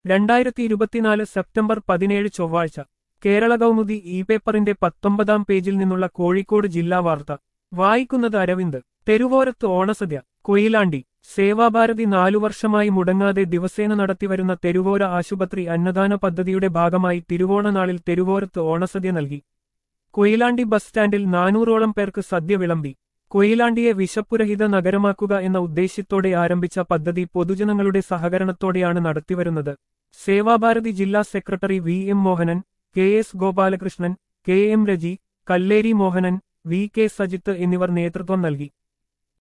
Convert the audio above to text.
രണ്ടായിരത്തി ഇരുപത്തിനാല് സെപ്റ്റംബർ പതിനേഴ് ചൊവ്വാഴ്ച കേരള കൗമുദി ഇ പേപ്പറിന്റെ പത്തൊമ്പതാം പേജിൽ നിന്നുള്ള കോഴിക്കോട് ജില്ലാ വാർത്ത വായിക്കുന്നത് അരവിന്ദ് തെരുവോരത്ത് ഓണസദ്യ കൊയിലാണ്ടി സേവാഭാരതി നാലു വർഷമായി മുടങ്ങാതെ ദിവസേന നടത്തിവരുന്ന തെരുവോര ആശുപത്രി അന്നദാന പദ്ധതിയുടെ ഭാഗമായി തിരുവോണനാളിൽ തെരുവോരത്ത് ഓണസദ്യ നൽകി കൊയിലാണ്ടി ബസ് സ്റ്റാൻഡിൽ നാനൂറോളം പേർക്ക് സദ്യ വിളമ്പി കൊയിലാണ്ടിയെ വിശപ്പുരഹിത നഗരമാക്കുക എന്ന ഉദ്ദേശ്യത്തോടെ ആരംഭിച്ച പദ്ധതി പൊതുജനങ്ങളുടെ സഹകരണത്തോടെയാണ് നടത്തിവരുന്നത് സേവാഭാരതി ജില്ലാ secretary V M Mohanan K S Gopalakrishnan K M Reji Kalleri Mohanan V K Sajith എന്നിവർ നേതൃത്വം നൽകി